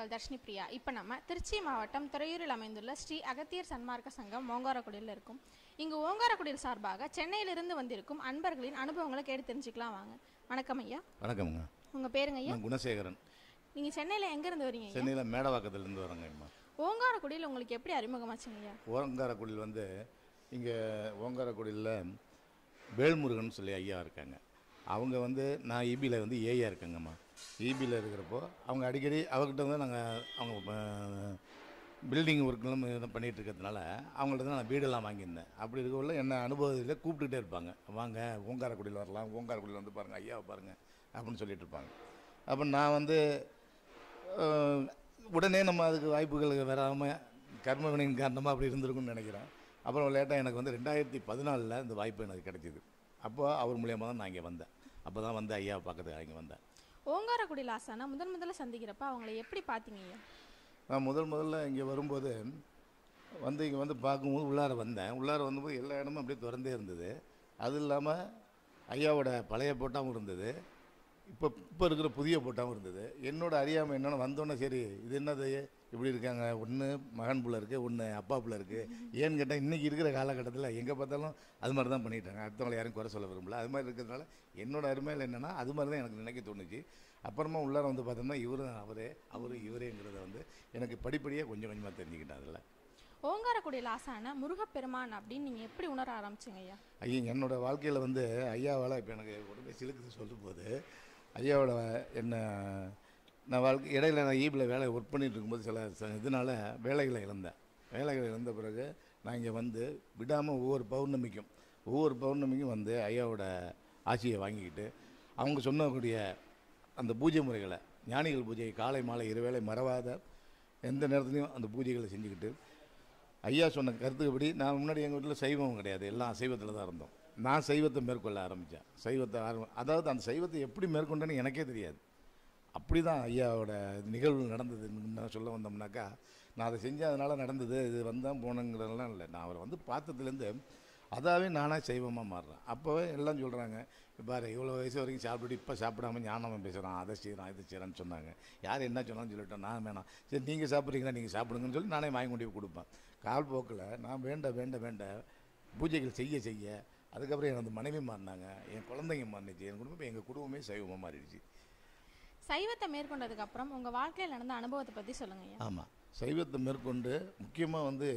உங்கள் தர்ஷினி பிரியா இப்போ நம்ம திருச்சி மாவட்டம் துறையூரில் அமைந்துள்ள ஸ்ரீ அகத்தியர் சன்மார்க்க சங்கம் ஓங்காரக்குடியில் இருக்கும் இங்கு ஓங்காரக்குடியில் சார்பாக சென்னையிலிருந்து வந்திருக்கும் அன்பர்களின் அனுபவங்களை கேட்டு தெரிஞ்சுக்கலாம் வாங்க வணக்கம் ஐயா வணக்கம்ங்க உங்கள் பேருங்க ஐயா நான் குணசேகரன் நீங்கள் சென்னையில் எங்கேருந்து வரீங்க ஐயா சென்னையில் மேடவாக்கத்துலேருந்து வரேங்கம்மா ஓங்காரக்குடியில் உங்களுக்கு எப்படி அறிமுகமாச்சுங்க ஐயா ஓங்காரக்குடியில் வந்து இங்கே ஓங்காரக்குடியில் வேல்முருகன் சொல்லி ஐயா இருக்காங்க அவங்க வந்து நான் ஈபியில் வந்து ஏஐயா இருக்கேங்கம்மா ஈபியில் இருக்கிறப்போ அவங்க அடிக்கடி அவர்கிட்ட வந்து நாங்கள் அவங்க பில்டிங் ஒர்க்கெல்லாம் இதெல்லாம் பண்ணிகிட்டு இருக்கிறதுனால அவங்கள்ட்ட தான் நான் வீடெல்லாம் வாங்கியிருந்தேன் அப்படி இருக்கக்குள்ள என்ன அனுபவத்தில் கூப்பிட்டுட்டே இருப்பாங்க வாங்க ஓங்காரக்குடியில் வரலாம் ஓங்காரக்குடியில் வந்து பாருங்கள் ஐயாவை பாருங்கள் அப்படின்னு சொல்லிட்டு இருப்பாங்க அப்போ நான் வந்து அஹ், உடனே நம்ம அதுக்கு வாய்ப்புகள் வராமல் கர்ம வினையின் காரணமாக அப்படி இருந்திருக்கும்னு நினைக்கிறேன் அப்புறம் லேட்டாக எனக்கு வந்து ரெண்டாயிரத்தி பதினாலில் இந்த வாய்ப்பு எனக்கு கிடைச்சிது அப்போ அவர் மூலியமாக தான் நான் இங்கே வந்தேன் அப்போ தான் வந்து ஐயாவை பார்க்கறதுக்கு இங்கே வந்தேன் ஓங்காரக்குடியில் ஆசானா முதன் முதல்ல சந்திக்கிறப்ப அவங்கள எப்படி பார்த்தீங்க ஐயா நான் முதல் முதல்ல இங்கே வரும்போது வந்து இங்கே வந்து பார்க்கும்போது உள்ளார வந்தேன் உள்ளார வந்தபோது எல்லா இடமும் அப்படியே திறந்தே இருந்தது அது இல்லாமல் ஐயாவோட பழைய போட்டாவும் இருந்தது இப்போ இப்போ இருக்கிற புதிய போட்டாவும் இருந்தது என்னோட அறியாமல் என்னென்னு வந்தோன்னே சரி இது என்னது இப்படி இருக்காங்க ஒன்று மகன் புள்ள இருக்குது ஒன்று அப்பா புள்ள இருக்குது ஏன்னு கேட்டால் இன்றைக்கி இருக்கிற காலகட்டத்தில் எங்கே பார்த்தாலும் அது மாதிரி தான் பண்ணிட்டாங்க அடுத்தவங்களை யாரும் குறை சொல்ல விரும்பல அது மாதிரி இருக்கிறதுனால என்னோட அருமையில் என்னென்னா அது மாதிரி தான் எனக்கு நினைக்க தோணுச்சு அப்புறமா உள்ளார வந்து பார்த்தோம்னா இவரும் அவரே அவரு இவரேங்கிறத வந்து எனக்கு படிப்படியாக கொஞ்சம் கொஞ்சமாக தெரிஞ்சுக்கிட்டேன் அதில் ஓங்காரக்குடியில் ஆசான முருகப்பெருமான் அப்படின்னு நீங்கள் எப்படி உணர ஆரம்பிச்சிங்க ஐயா ஐயா என்னோட வாழ்க்கையில் வந்து ஐயாவால் இப்போ எனக்கு உடம்பே சிலுக்குது சொல்லும்போது ஐயாவோட என்ன நான் வாழ்க்கை இடையில நான் ஈபில் வேலை ஒர்க் பண்ணிட்டு இருக்கும்போது சில ச- இதனால வேலைகளை இழந்தேன் வேலைகளை இழந்த பிறகு நான் இங்கே வந்து விடாமல் ஒவ்வொரு பௌர்ணமிக்கும் ஒவ்வொரு பௌர்ணமிக்கும் வந்து ஐயாவோட ஆசியை வாங்கிக்கிட்டு அவங்க சொன்னக்கூடிய அந்த பூஜை முறைகளை ஞானிகள் பூஜை காலை மாலை இருவேளை மறவாத எந்த நேரத்துலையும் அந்த பூஜைகளை செஞ்சுக்கிட்டு ஐயா சொன்ன கருத்துக்குப்படி நான் முன்னாடி எங்கள் வீட்டில் சைவம் கிடையாது எல்லாம் அசைவத்தில் தான் இருந்தோம் நான் சைவத்தை மேற்கொள்ள ஆரம்பித்தேன் சைவத்தை ஆரம்பி அதாவது அந்த சைவத்தை எப்படி மேற்கொண்டேன்னு எனக்கே தெரியாது அப்படி தான் ஐயாவோட நிகழ்வு நடந்ததுன்னு நான் சொல்ல வந்தோம்னாக்கா நான் அதை செஞ்சதுனால நடந்தது இது வந்தேன் போனங்கிறதெல்லாம் இல்லை நான் அவரை வந்து பார்த்ததுலேருந்து அதாவே நானாக சைவமாக மாறுறேன் அப்போவே எல்லாம் சொல்கிறாங்க பாரு இவ்வளோ வயசு வரைக்கும் சாப்பிட்டுட்டு இப்போ சாப்பிடாம ஞானமாக பேசுகிறான் அதை செய்கிறான் இதை செய்கிறான்னு சொன்னாங்க யார் என்ன சொன்னாலும் சொல்லிட்டோம் நான் வேணாம் சரி நீங்கள் சாப்பிட்றீங்களா நீங்கள் சாப்பிடுங்கன்னு சொல்லி நானே வாங்கி கொண்டு போய் கொடுப்பேன் கால் போக்கில் நான் வேண்ட வேண்ட வேண்ட பூஜைகள் செய்ய செய்ய அதுக்கப்புறம் எனது மனைவி மாறினாங்க என் குழந்தைங்க மாறினுச்சு என் குடும்பம் எங்கள் குடும்பமே சைவமாக மாறிடுச்சு சைவத்தை மேற்கொண்டதுக்கு அப்புறம் உங்கள் வாழ்க்கையில் நடந்த அனுபவத்தை பற்றி சொல்லுங்க ஐயா ஆமாம் சைவத்தை மேற்கொண்டு முக்கியமாக வந்து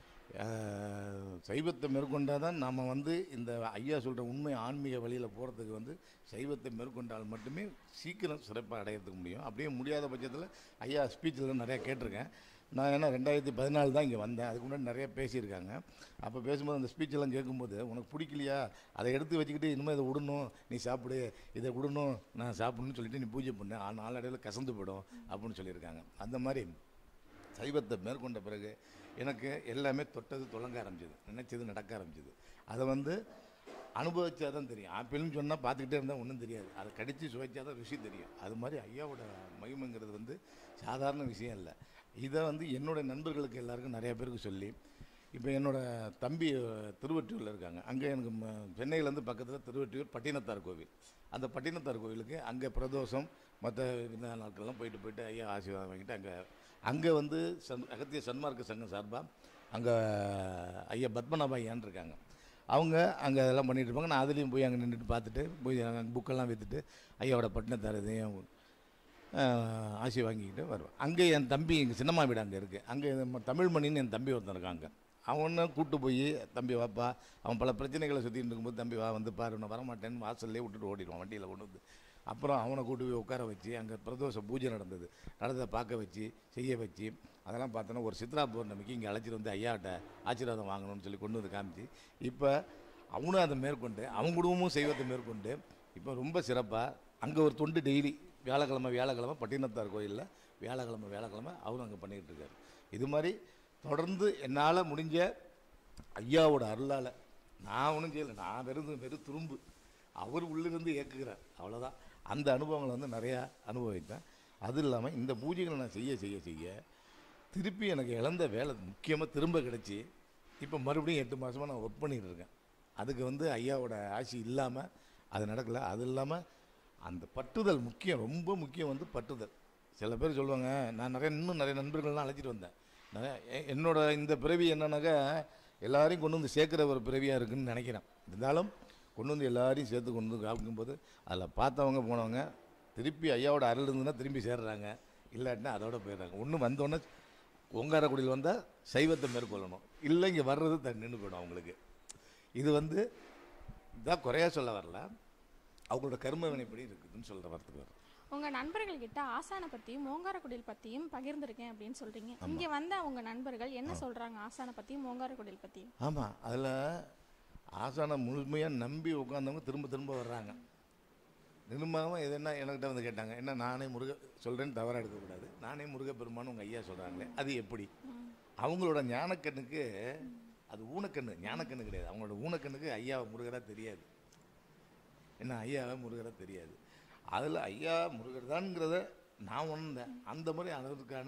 அஹ், சைவத்தை மேற்கொண்டால் தான் நாம் வந்து இந்த ஐயா சொல்கிற உண்மை ஆன்மீக வழியில் போகிறதுக்கு வந்து சைவத்தை மேற்கொண்டால் மட்டுமே சீக்கிரம் சிறப்பாக அடையிறதுக்கு முடியும் அப்படியே முடியாத பட்சத்தில் ஐயா ஸ்பீச்சில் நிறையா கேட்டிருக்கேன் நான் ஏன்னா ரெண்டாயிரத்தி பதினாலு தான் இங்கே வந்தேன் அதுக்கு முன்னாடி நிறைய பேசியிருக்காங்க அப்போ பேசும்போது அந்த ஸ்பீச்செல்லாம் கேட்கும்போது உனக்கு பிடிக்கலையா அதை எடுத்து வச்சுக்கிட்டு இனிமேல் இதை விடணும் நீ சாப்பிடு இதை விடணும் நான் சாப்பிடணும்னு சொல்லிட்டு நீ பூஜை பண்ணு ஆ நாளடைவில் கசந்து போயிடும் அப்படின்னு சொல்லியிருக்காங்க அந்த மாதிரி சைவத்தை மேற்கொண்ட பிறகு எனக்கு எல்லாமே தொட்டது தொடங்க ஆரம்பிச்சது நினைச்சது நடக்க ஆரம்பிச்சது அதை வந்து அனுபவிச்சா தான் தெரியும் ஆப்பிள்னு சொன்னால் பார்த்துக்கிட்டே இருந்தால் ஒன்றும் தெரியாது அதை கடித்து சுவைச்சா தான் ருசி தெரியும் அது மாதிரி ஐயாவோட மகிமைங்கிறது வந்து சாதாரண விஷயம் இல்லை இதை வந்து என்னோட நண்பர்களுக்கு எல்லாருக்கும் நிறைய பேருக்கு சொல்லி இப்போ என்னோட தம்பி திருவற்றியூரில் இருக்காங்க அங்கே எனக்கு ம- சென்னையிலேருந்து பக்கத்தில் திருவற்றியூர் பட்டினத்தார் கோவில் அந்த பட்டினத்தார் கோவிலுக்கு அங்கே பிரதோஷம் மற்ற விருந்த நாட்கள்லாம் போயிட்டு போயிட்டு ஐயா ஆசீர்வாதம் வாங்கிட்டு அங்கே அங்கே வந்து சன் அகத்திய சன்மார்க்க சங்கம் சார்பாக அங்கே ஐயா பத்மநாப ஐயான்னு இருக்காங்க அவங்க அங்கே அதெல்லாம் பண்ணிட்டு இருப்பாங்க நான் அதுலேயும் போய் அங்கே நின்றுட்டு பார்த்துட்டு போய் புக்கெல்லாம் விற்றுட்டு ஐயாவோட பட்டினத்தார் இதையும் ஆஹ், ஆசி வாங்கிக்கிட்டு வருவேன் அங்கே என் தம்பி எங்கள் சின்னம்மா வீடு அங்கே இருக்குது அங்கே தமிழ்மணின்னு என் தம்பி ஒருத்தன் இருக்காங்க அவனை கூப்பிட்டு போய் தம்பி வாப்பா அவன் பல பிரச்சனைகளை சுற்றிட்டு இருக்கும்போது தம்பி வா வந்து பாரு நான் வரமாட்டேன்னு வாசல்லே விட்டுட்டு ஓடிடுவான் வண்டியில் கொண்டு வந்து அப்புறம் அவனை கூட்டு போய் உட்கார வச்சு அங்கே பிரதோஷ பூஜை நடந்தது நடந்ததை பார்க்க வச்சு செய்ய வச்சு அதெல்லாம் பார்த்தோன்னா ஒரு சித்ரா பௌர்ணமிக்கு இங்கே அழைச்சிட்டு வந்து ஐயாட்ட ஆசீர்வாதம் வாங்கணும்னு சொல்லி கொண்டு வந்து காமிச்சு இப்போ அவனும் அதை மேற்கொண்டு அவன் குடும்பமும் செய்வத்தை மேற்கொண்டு இப்போ ரொம்ப சிறப்பாக அங்கே ஒரு தொண்டு டெய்லி வியாழக்கிழமை வியாழக்கிழமை பட்டினத்தார் கோயிலில் வியாழக்கிழமை வியாழக்கிழமை அவரும் அங்கே பண்ணிக்கிட்டு இருக்காரு இது மாதிரி தொடர்ந்து என்னால் முடிஞ்ச ஐயாவோட அருளால் நான் ஒன்றும் செய்யலை நான் வெறும் வெறும் துரும்பு அவர் உள்ளிருந்து இயக்குகிறார் அவ்வளோதான் அந்த அனுபவங்களை வந்து நிறையா அனுபவித்தேன் அது இல்லாமல் இந்த பூஜைகளை நான் செய்ய செய்ய செய்ய திருப்பி எனக்கு இழந்த வேலை முக்கியமாக திரும்ப கிடச்சி இப்போ மறுபடியும் எட்டு மாதமாக நான் ஒர்க் பண்ணிட்டு இருக்கேன் அதுக்கு வந்து ஐயாவோட ஆசி இல்லாமல் அது நடக்கலை அது இல்லாமல் அந்த பட்டுதல் முக்கியம் ரொம்ப முக்கியம் வந்து பட்டுதல் சில பேர் சொல்லுவாங்க நான் நிறைய இன்னும் நிறைய நண்பர்கள்லாம் அழைச்சிட்டு வந்தேன் நிறைய எ- என்னோட இந்த பிறவி என்னன்னாக்கா எல்லாரையும் கொண்டு வந்து சேர்க்குற ஒரு பிறவியாக இருக்குன்னு நினைக்கிறேன் இருந்தாலும் கொண்டு வந்து எல்லாரையும் சேர்த்து கொண்டு வந்து காமிக்கும்போது அதில் பார்த்தவங்க போனவங்க திருப்பி ஐயாவோட அருள் இருந்துன்னா திரும்பி சேர்றாங்க இல்லாட்டினா அதோட போயிடுறாங்க ஒன்று வந்தோடனே ஓங்காரக்குடியில் வந்தால் சைவத்தை மேற்கொள்ளணும் இல்லை இங்கே வர்றது த நின்று போயிடும் அவங்களுக்கு இது வந்து இதான் குறையா சொல்ல வரல அவங்களோட கர்ம வினைப்படி இருக்குதுன்னு சொல்கிற வரத்துக்கு வரும் உங்க நண்பர்கள் கிட்ட ஆசானை பத்தியும் ஓங்காரக்குடியில் பத்தியும் பகிர்ந்திருக்கேன் அப்படின்னு சொல்றீங்க இங்க வந்த உங்க நண்பர்கள் என்ன சொல்றாங்க ஆசானை பத்தியும் ஓங்காரக்குடியில் பத்தியும் ஆமாம் அதில் ஆசானை முழுமையாக நம்பி உட்காந்தவங்க திரும்ப திரும்ப வர்றாங்க திரும்பவும் இது என்ன என்கிட்ட வந்து கேட்டாங்க என்ன நானே முருக சொல்கிறேன்னு தவறாக எடுக்கக்கூடாது நானே முருகப்பெருமான்னு உங்கள் ஐயா சொல்கிறாங்களே அது எப்படி அவங்களோட ஞானக்கண்ணுக்கு அது ஊனக்கண்ணு ஞானக்கண்ணு கிடையாது அவங்களோட ஊனக்கண்ணுக்கு ஐயா முருகராக தெரியாது என்ன ஐயாவை முருகராக தெரியாது அதில் ஐயா முருகர் தான்ங்கிறத நான் உணர்ந்தேன் அந்த மாதிரி அதற்கான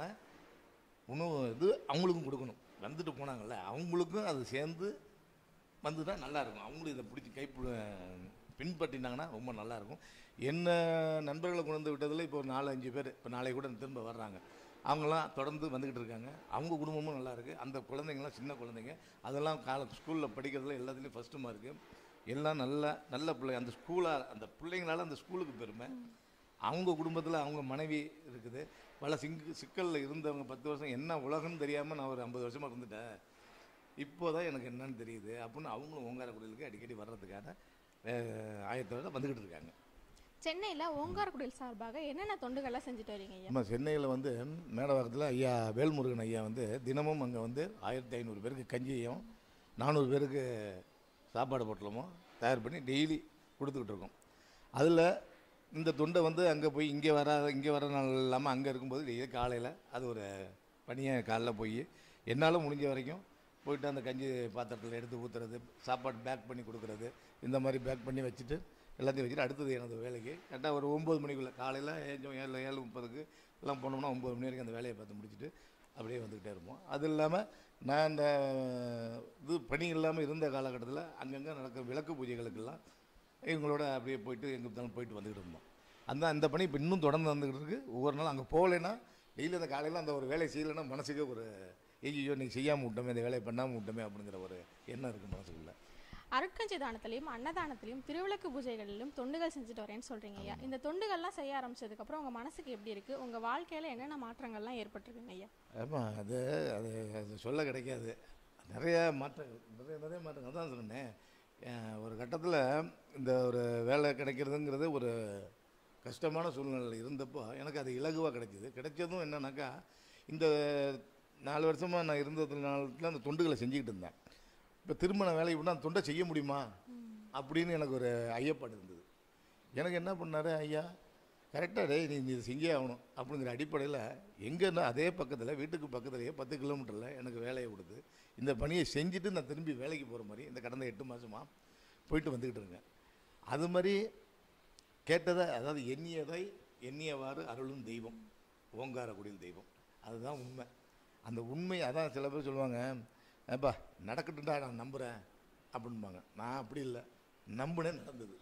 உணவு இது அவங்களுக்கும் கொடுக்கணும் வந்துட்டு போனாங்கல்ல அவங்களுக்கும் அது சேர்ந்து வந்துட்டா நல்லா இருக்கும் அவங்களும் இதை பிடிச்சி கை பின்பற்றினாங்கன்னா ரொம்ப நல்லா இருக்கும் என்ன நண்பர்களை கொண்டு வந்து விட்டதில் இப்போ ஒரு நாலு அஞ்சு பேர் இப்போ நாளைக்கு கூட திரும்ப வர்றாங்க அவங்களாம் தொடர்ந்து வந்துக்கிட்டு இருக்காங்க அவங்க குடும்பமும் நல்லா இருக்குது அந்த குழந்தைங்களாம் சின்ன குழந்தைங்க அதெல்லாம் கால ஸ்கூலில் படிக்கிறதுல எல்லாத்துலேயும் ஃபஸ்ட்டு மார்க்கு எல்லாம் நல்ல நல்ல பிள்ளை அந்த ஸ்கூலாக அந்த பிள்ளைங்களால அந்த ஸ்கூலுக்கு பெருமை அவங்க குடும்பத்தில் அவங்க மனைவி இருக்குது பல சிங்கு சிக்கலில் இருந்தவங்க பத்து வருஷம் என்ன உலகம்னு தெரியாமல் நான் ஒரு ஐம்பது வருஷமாக இருந்துட்டேன் இப்போ தான் எனக்கு என்னன்னு தெரியுது அப்படின்னு அவங்களும் ஓங்காரக்குடிலுக்கு அடிக்கடி வர்றதுக்கான அஹ், ஆயத்தோட வந்துக்கிட்டு இருக்காங்க சென்னையில ஓங்காரக்குடியில் சார்பாக என்னென்ன தொண்டுகள்லாம் செஞ்சுட்டு வரீங்க ஐயா நம்ம சென்னையில் வந்து மேடவாக்கத்தில் ஐயா வேல்முருகன் ஐயா வந்து தினமும் அங்கே வந்து ஆயிரத்தி ஐநூறு பேருக்கு கஞ்சியும் நானூறு பேருக்கு சாப்பாடு பொட்டலமும் தயார் பண்ணி டெய்லி கொடுத்துக்கிட்டு இருக்கோம் அதில் இந்த தொண்டை வந்து அங்கே போய் இங்கே வர இங்கே வர நாள் இல்லாமல் அங்கே இருக்கும்போது டெய்லி காலையில் அது ஒரு பணியை காலைல போய் என்னால் முடிஞ்ச வரைக்கும் போயிட்டு அந்த கஞ்சி பாத்திரத்தில் எடுத்து ஊற்றுறது சாப்பாடு பேக் பண்ணி கொடுக்குறது இந்த மாதிரி பேக் பண்ணி வச்சுட்டு எல்லாத்தையும் வச்சுட்டு அடுத்தது எனது வேலைக்கு கரெக்டாக ஒரு ஒம்பது மணிக்குள்ளே காலையில் ஏஞ்சம் ஏழு ஏழு முப்பதுக்கு எல்லாம் போனோம்னா ஒம்பது மணி வரைக்கும் அந்த வேலையை பார்த்து முடிச்சுட்டு அப்படியே வந்துக்கிட்டே இருப்போம் அது இல்லாமல் நான் இந்த இது பணி இல்லாமல் இருந்த காலகட்டத்தில் அங்கங்கே நடக்கிற விளக்கு பூஜைகளுக்கெல்லாம் இவங்களோட அப்படியே போயிட்டு எங்கே இருந்தாலும் போயிட்டு வந்துக்கிட்டு இருந்தோம் அந்த அந்த பணி இப்போ இன்னும் தொடர்ந்து வந்துக்கிட்டு இருக்கு ஒவ்வொரு நாளும் அங்கே போகலைன்னா டெய்லி அந்த காலையில் அந்த ஒரு வேலையை செய்யலைன்னா மனசுக்கு ஒரு ஐயோ நீ செய்யாமல் விட்டோமே இந்த வேலையை பண்ணாமல் விட்டோமே அப்படிங்கிற ஒரு எண்ணம் இருக்குது மனசுக்குள்ள அருட்கஞ்சி தானத்திலையும் அன்னதானத்திலையும் திருவிளக்கு பூஜைகளிலும் தொண்டுகள் செஞ்சுட்டு வரேன்னு சொல்றீங்க ஐயா இந்த தொண்டுகள்லாம் செய்ய ஆரம்பிச்சதுக்கு அப்புறம் உங்க மனசுக்கு எப்படி இருக்கு உங்க வாழ்க்கையில என்னென்ன மாற்றங்கள்லாம் ஏற்பட்டிருக்குங்க ஐயா ஆமாம் அது அது அது சொல்ல கிடைக்காது நிறைய மாற்றங்கள் நிறைய நிறைய மாற்றங்கள் தான் சொன்னேன் அஹ் ஒரு கட்டத்தில் இந்த ஒரு வேலை கிடைக்கிறதுங்கிறது ஒரு கஷ்டமான சூழ்நிலையில் இருந்தப்போ எனக்கு அது இலகுவாக கிடைச்சிது கிடைச்சதும் என்னன்னாக்கா இந்த நாலு வருஷமாக நான் இருந்ததுனால அந்த தொண்டுகளை செஞ்சுக்கிட்டு இருந்தேன் இப்போ திரும்ப நான் வேலைக்கு போனால் அந்த தொண்டை செய்ய முடியுமா அப்படின்னு எனக்கு ஒரு ஐயப்பாடு இருந்தது எனக்கு என்ன பண்ணாரு ஐயா கரெக்டாக டேய் நீ இது செஞ்சே ஆகணும் அப்படிங்கிற அடிப்படையில் எங்கன்னா அதே பக்கத்தில் வீட்டுக்கு பக்கத்துலேயே பத்து கிலோமீட்டரில் எனக்கு வேலையை கொடுத்து இந்த பணியை செஞ்சுட்டு நான் திரும்பி வேலைக்கு போகிற மாதிரி இந்த கடந்த எட்டு மாதமாக போயிட்டு வந்துக்கிட்டு இருக்கேன் அது மாதிரி கேட்டதை அதாவது எண்ணியதை எண்ணியவாறு அருளும் தெய்வம் ஓங்காரக்குடியில் தெய்வம் அதுதான் உண்மை அந்த உண்மை அதான் சில பேர் சொல்லுவாங்க ஏப்பா நடக்கட்டும்டா நான் நம்புகிறேன் அப்படின்பாங்க நான் அப்படி இல்லை நம்புனேன் நடந்தது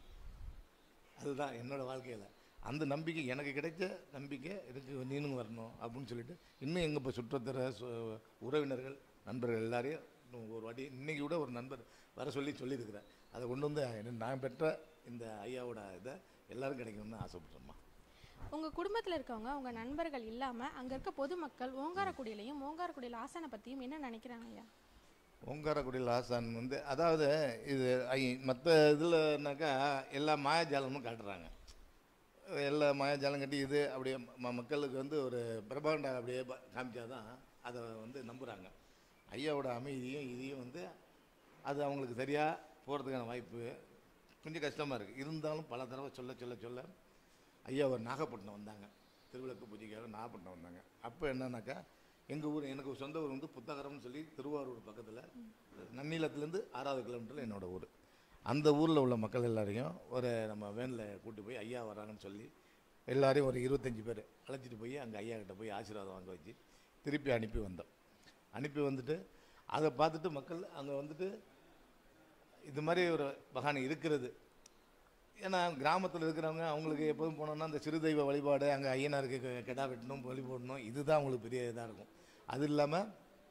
அதுதான் என்னோட வாழ்க்கையில் அந்த நம்பிக்கை எனக்கு கிடைச்ச நம்பிக்கை இதுக்கு நீனும் வரணும் அப்படின்னு சொல்லிட்டு இன்னும் எங்கள் இப்போ சுற்றத்தர சு- உறவினர்கள் நண்பர்கள் எல்லாரையும் இன்னும் ஒரு வாட்டி இன்னைக்கு கூட ஒரு நண்பர் வர சொல்லி சொல்லியிருக்கிறேன் அதை கொண்டு வந்து என்ன- நான் பெற்ற இந்த ஐயாவோட இதை எல்லாரும் கிடைக்கணும்னு ஆசைப்பட்றேம்மா உங்க குடும்பத்துல இருக்கவங்க உங்க நண்பர்கள் இல்லாம அங்க இருக்க பொதுமக்கள் ஓங்காரக்குடியிலையும் ஓங்காரக்குடியில் ஆசானை பத்தியும் என்ன நினைக்கிறாங்க ஐயா ஓங்காரக்குடியில் ஆசான் வந்து அதாவது இது மற்ற இதுலனாக்கா எல்லா மாயாஜாலமும் காட்டுறாங்க எல்லா மாயாஜாலம் கட்டி இது அப்படியே ம- மக்களுக்கு வந்து ஒரு பிரபாண்டா அப்படியே ப- காமிச்சாதான் அதை வந்து நம்புகிறாங்க ஐயாவோட அமைதியும் இதையும் வந்து அது அவங்களுக்கு சரியாக போகிறதுக்கான வாய்ப்பு கொஞ்சம் கஷ்டமாக இருக்குது இருந்தாலும் பல தடவை சொல்ல சொல்ல சொல்ல ஐயா ஒரு நாகப்பட்டினம் வந்தாங்க திருவிளக்கு பூஜைக்காக நாகப்பட்டினம் வந்தாங்க அப்போ என்னன்னாக்கா எங்கள் ஊர் எனக்கு சொந்த ஊர் வந்து புத்தகரம்னு சொல்லி திருவாரூர் பக்கத்தில் நன்னிலத்துலேருந்து ஆறாவது கிலோமீட்டரில் என்னோட ஊர் அந்த ஊரில் உள்ள மக்கள் எல்லாரையும் ஒரு நம்ம வேனில் கூட்டி போய் ஐயா வராங்கன்னு சொல்லி எல்லாரையும் ஒரு இருபத்தஞ்சி பேர் அழைச்சிட்டு போய் அங்கே ஐயா கிட்ட போய் ஆசீர்வாதம் வாங்க வச்சு திருப்பி அனுப்பி வந்தோம் அனுப்பி வந்துட்டு அதை பார்த்துட்டு மக்கள் அங்கே வந்துட்டு இது மாதிரி ஒரு மகான் இருக்கிறது ஏன்னா கிராமத்தில் இருக்கிறவங்க அவங்களுக்கு எப்போதும் போனோம்னா அந்த சிறு தெய்வ வழிபாடு அங்கே ஐயனாருக்கு கெ- கெடா வெட்டணும் பலி போடணும் இதுதான் அவங்களுக்கு பெரிய இதாக இருக்கும் அது இல்லாமல்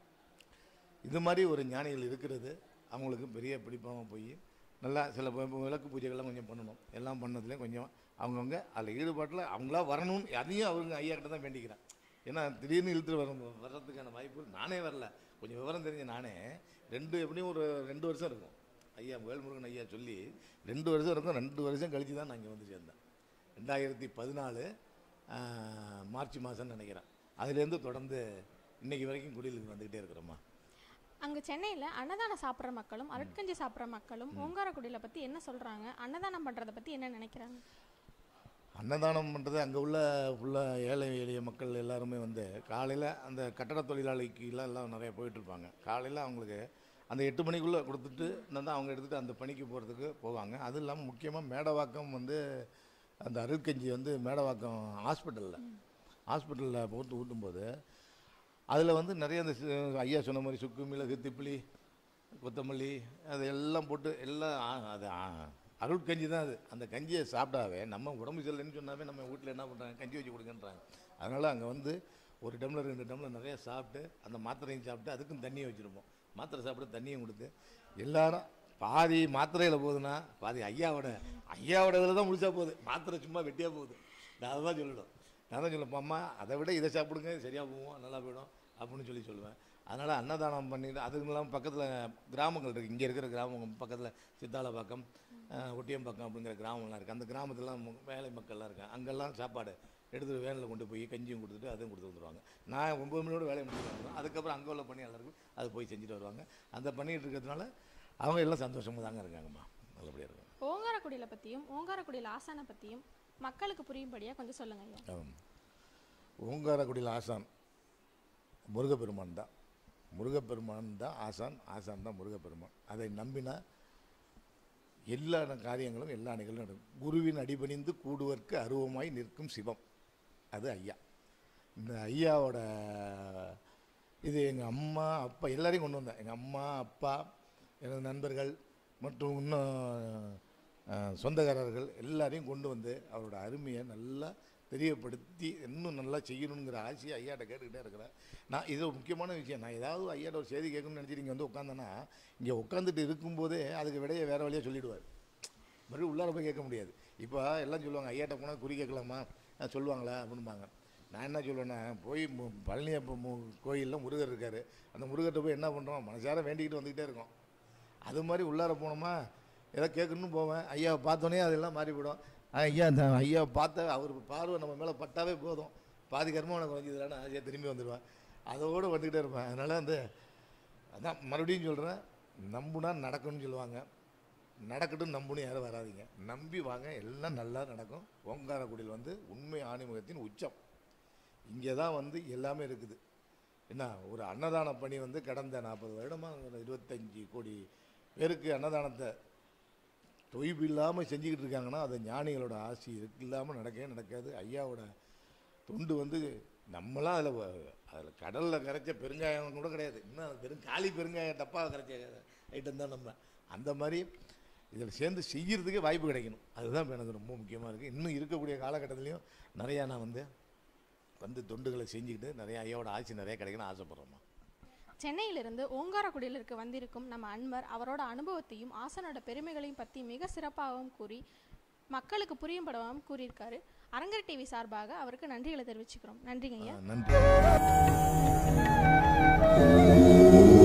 இது மாதிரி ஒரு ஞானிகள் இருக்கிறது அவங்களுக்கு பெரிய பிடிப்பாக போய் நல்லா சில ப- ப- விளக்கு பூஜைகள்லாம் கொஞ்சம் பண்ணணும் எல்லாம் பண்ணதுலேயும் கொஞ்சம் அவங்கவுங்க அதில் ஈடுபாட்டில் அவங்களா வரணும்னு அதையும் அவங்க ஐயா கிட்ட தான் வேண்டிக்கிறேன் ஏன்னா திடீர்னு இழுத்துட்டு வர வர்றதுக்கான வாய்ப்பு நானே வரல கொஞ்சம் விவரம் தெரிஞ்ச நானே ரெண்டு எப்படியும் ஒரு ரெண்டு வருஷம் இருக்கும் ஐயா வேல்முருகன் ஐயா சொல்லி ரெண்டு வருஷம் இருக்கும் ரெண்டு வருஷம் கழிச்சு தான் நான் இங்கே வந்து சேர்ந்தேன் ரெண்டாயிரத்தி பதினாலு மார்ச் மாதம்னு நினைக்கிறேன் அதுலேருந்து தொடர்ந்து இன்னைக்கு வரைக்கும் குடிலுக்கு வந்துக்கிட்டே இருக்கிறோம்மா அங்க சென்னையில அன்னதானம் சாப்பிட்ற மக்களும் அருட்கஞ்சி சாப்பிட்ற மக்களும் ஓங்காரக்குடியில பத்தி என்ன சொல்றாங்க அன்னதானம் பண்றத பத்தி என்ன நினைக்கிறாங்க அன்னதானம் பண்ணுறது அங்கே உள்ள ஃபுல்லாக ஏழை எளிய மக்கள் எல்லாருமே வந்து காலையில் அந்த கட்டட தொழிலாளிக்குலாம் எல்லாம் நிறைய போயிட்டுருப்பாங்க காலையில் அவங்களுக்கு அந்த எட்டு மணிக்குள்ளே கொடுத்துட்டு தான் அவங்க எடுத்துகிட்டு அந்த பணிக்கு போகிறதுக்கு போவாங்க அது இல்லாமல் முக்கியமாக மேடவாக்கம் வந்து அந்த அருட்கஞ்சி வந்து மேடவாக்கம் ஹாஸ்பிட்டலில் ஹாஸ்பிட்டலில் போட்டு ஊட்டும்போது அதில் வந்து நிறைய அந்த சி- ஐயா சொன்ன மாதிரி சுக்கு மிளகு திப்பிலி கொத்தமல்லி அது எல்லாம் போட்டு எல்லாம் ஆ- அது ஆ- அருட்கஞ்சி தான் அது அந்த கஞ்சியை சாப்பிட்டாவே நம்ம உடம்பு சரியில்லைன்னு சொன்னாவே நம்ம வீட்டில் என்ன பண்ணுறாங்க கஞ்சி வச்சு கொடுங்கன்றாங்க அதனால் அங்கே வந்து ஒரு டம்ளர் ரெண்டு டம்ளர் நிறைய சாப்பிட்டு அந்த மாத்திரையும் சாப்பிட்டு அதுக்கும் தண்ணியை வச்சுருப்போம் மாத்திரை சாப்பிட்டு தண்ணியும் கொடுத்து எல்லாரும் பாதி மாத்திரையில் போகுதுன்னா பாதி ஐயாவோட ஐயாவோட இதில் தான் முடிச்சா போகுது மாத்திரை சும்மா வெட்டியாக போகுது நான் அதை தான் சொல்லணும் நான் தான் சொல்லுவேன் அம்மா அதை விட இதை சாப்பிடுங்க சரியாக போவோம் நல்லா போயிடும் அப்படின்னு சொல்லி சொல்லுவேன் அதனால் அன்னதானம் பண்ணிட்டு அதுக்கு இல்லாமல் பக்கத்தில் கிராமங்கள் இருக்குது இங்கே இருக்கிற கிராமம் பக்கத்தில் சித்தாலப்பாக்கம் அஹ், ஒட்டியம்பாக்கம் அப்படிங்கிற கிராமம்லாம் இருக்குது அந்த கிராமத்துலலாம் மு- வேலை மக்கள்லாம் இருக்காங்க அங்கெல்லாம் சாப்பாடு எடுத்துகிட்டு வேனில் கொண்டு போய் கஞ்சியும் கொடுத்துட்டு அதுவும் கொடுத்து வந்துடுவாங்க நான் ஒம்பது மணியோட வேலையை முடிச்சுட்டு வந்துடுவேன் அதுக்கப்புறம் அங்கே உள்ள பணியாளர்கள் அது போய் செஞ்சுட்டு வருவாங்க அந்த பண்ணிட்டு இருக்கிறதுனால அவங்க எல்லாம் சந்தோஷமாக தாங்க இருக்காங்கம்மா நல்லபடியாக இருக்காங்க ஓங்காரக்குடியில பற்றியும் ஓங்காரக்குடியில் ஆசானை பற்றியும் மக்களுக்கு புரியும்படியாக கொஞ்சம் சொல்லுங்க ஐயா ஆமாம் ஓங்காரக்குடியில் ஆசான் முருகப்பெருமான் தான் முருகப்பெருமான் தான் ஆசான் ஆசான் தான் முருகப்பெருமான் அதை நம்பினா எல்லா காரியங்களும் எல்லா நிகழ்வும் நடக்கும் குருவின் அடிபணிந்து கூடுவதற்கு அருவமாய் நிற்கும் சிவம் அது ஐயா இந்த ஐயாவோட இது எங்கள் அம்மா அப்பா எல்லாரையும் கொண்டு வந்தேன் எங்கள் அம்மா அப்பா எனது நண்பர்கள் மற்றும் இன்னும் அஹ், சொந்தக்காரர்கள் எல்லாரையும் கொண்டு வந்து அவரோட அருமையை நல்லா தெரியப்படுத்தி இன்னும் நல்லா செய்யணுங்கிற ஆசையை ஐயாட்ட கேட்டுக்கிட்டே இருக்கிறேன் நான் இது ஒரு முக்கியமான விஷயம் நான் ஏதாவது ஐயாட்ட ஒரு செய்தி கேட்கணும்னு நினச்சி இங்கே வந்து உட்காந்தேன்னா இங்கே உட்காந்துட்டு இருக்கும்போதே அதுக்கு விடையை வேறு வழியாக சொல்லிடுவார் மறுபடியும் உள்ளார போய் கேட்க முடியாது இப்போ எல்லாம் சொல்லுவாங்க ஐயாட்ட போனால் குறி கேட்கலாமா அஹ் சொல்லுவாங்களா அப்படிம்பாங்க நான் என்ன சொல்லுவேன்னா போய் மு- பழனியப்ப மு கோயிலில் முருகர் இருக்கார் அந்த முருகர்கிட்ட போய் என்ன பண்ணுறோம் மனசார வேண்டிக்கிட்டு வந்துக்கிட்டே இருக்கோம் அது மாதிரி உள்ளார போனோமா ஏதோ கேட்கணும்னு போவேன் ஐயாவை பார்த்தோன்னே அதெல்லாம் மாறிவிடும் ஐயா அந்த ஐயாவை பார்த்த அவர் பார்வை நம்ம மேலே பட்டாவே போதும் பாதி கர்மம் உனக்கு குறைஞ்சதுலான்னு ஆசையாக திரும்பி வந்துடுவேன் அதோடு வந்துக்கிட்டே இருப்பேன் அதனால் வந்து அதான் மறுபடியும் சொல்கிறேன் நம்புனா நடக்கும்னு சொல்லுவாங்க நடக்கட்டும் நம்புன்னு யாரும் வராதீங்க நம்பி வாங்க எல்லாம் நல்லா நடக்கும் ஓங்காரக்குடியில் வந்து உண்மை ஆணிமுகத்தின் உச்சம் இங்கே தான் வந்து எல்லாமே இருக்குது என்ன ஒரு அன்னதான பணி வந்து கடந்த நாற்பது வருடமாக ஒரு இருபத்தஞ்சி கோடி பேருக்கு அன்னதானத்தை தொய்வு இல்லாமல் செஞ்சுக்கிட்டு இருக்காங்கன்னா அது ஞானிகளோட ஆசி இருக்கு இல்லாமல் நடக்கவே நடக்காது ஐயாவோட தொண்டு வந்து நம்மளாம் அதில் அதில் கடலில் கரைச்ச பெருங்காயம் கூட கிடையாது இன்னும் அது பெரும் காலி பெருங்காயம் டப்பாவை கரைச்ச ஐட்டம் தான் நம்ம அந்த மாதிரி இதில் சேர்ந்து செய்கிறதுக்கே வாய்ப்பு கிடைக்கணும் அதுதான் இப்ப எனக்கு ரொம்ப முக்கியமாக இருக்குது இன்னும் இருக்கக்கூடிய காலகட்டத்திலையும் நிறையா நான் வந்து வந்து தொண்டுகளை செஞ்சுக்கிட்டு நிறைய ஐயாவோட ஆட்சி நிறைய கிடைக்கணும்னு ஆசைப்பட்றோம்மா சென்னையிலிருந்து ஓங்காரக்குடியிலிருக்கு வந்திருக்கும் நம்ம அன்பர் அவரோட அனுபவத்தையும் ஆசனோட பெருமைகளையும் பற்றி மிக சிறப்பாகவும் கூறி மக்களுக்கு புரியும்படவும் கூறியிருக்காரு அரங்கர் டிவி சார்பாக அவருக்கு நன்றிகளை தெரிவிச்சுக்கிறோம் நன்றிங்க ஐயா நன்றி